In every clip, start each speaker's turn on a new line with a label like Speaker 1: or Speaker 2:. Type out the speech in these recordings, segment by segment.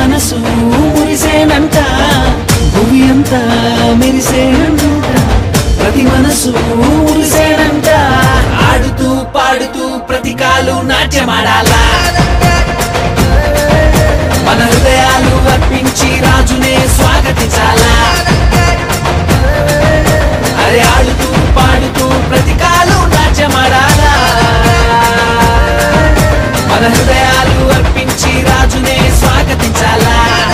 Speaker 1: మనసు మురిసేనంట భూమి అంతా మెరిసేనంట ప్రతి మనసు మురిసేనంట ఆడుతూ పాడుతూ ప్రతి కాలు నాట్యమాడాలా మన హృదయాలు అర్పించి రాజునే స్వాగతించాలా అరే ఆడుతూ పాడుతూ ప్రతి కాలు నాట్యమాడాలా మన హృదయాలు అర్పించి రాజునే స్వాగతించాలా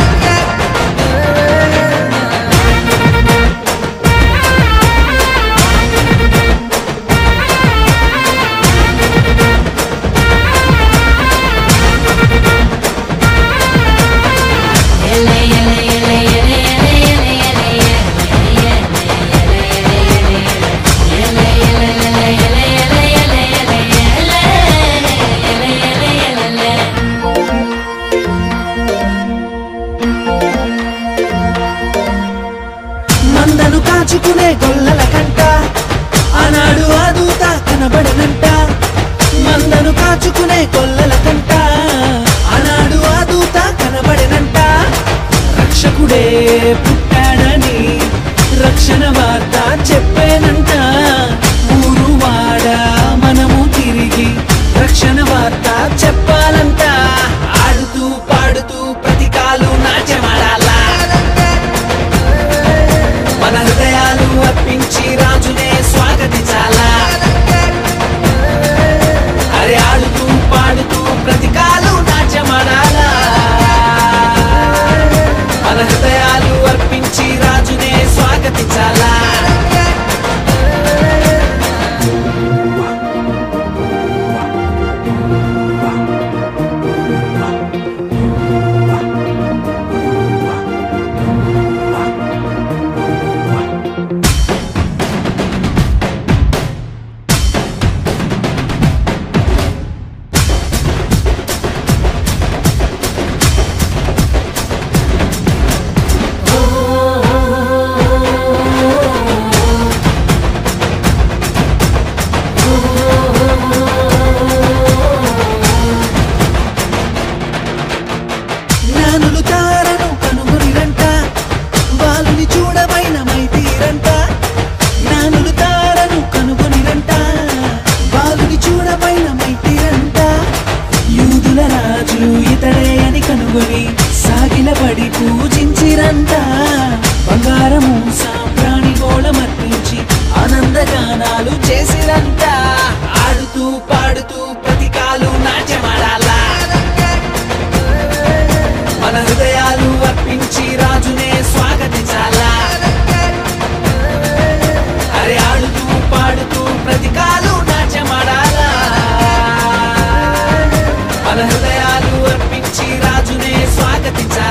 Speaker 1: మందను కాచుకునే గొల్లల కంట ఆనాడు ఆ దూత కనబడనంట మందను కాచుకునే గొల్లల కంట ఆనాడు ఆ దూత కనబడనంట రక్షకుడే పుట్టాడని రక్షణ వార్త చెప్పేనంట ఊరు వాడ మనము తిరిగి రక్షణ వార్త చెప్పాలంట ఆడుతూ పాడుతూ ప్రతి కాలు నాట్యమాడాలా మన హృదయాలు అర్పించి రాజునే స్వాగతించాలా అరే ఆడుతూ పాడుతూ ప్రతి కాలు నాట్యమాడాలా మన హృదయాలు అర్పించి రాజునే స్వాగతించాలా జ్ఞానులు తారను కనుగొనిరంట బాలుని చూడమైన మైతీరంట జ్ఞానులు తారను కనుగొనిరంట బాలుని చూడమైన మైతీరంట యూదుల రాజు ఇతడే అని కనుగొని సాగిలబడి పూజించిరంట బంగారము సాంప్రాణి గోళమర్పించి ఆనందగానాలు చేసిరంట ఆడుతూ పాడుతూ ప్రతి కాలు నాట్యమాడాలా మన హృదయాలు అర్పించి రాజునే స్వాగతించాలా అరే ఆడుతూ పాడుతూ ప్రతి కాలు నాట్యమాడాలా మన హృదయాలు అర్పించి రాజునే స్వాగతించాలా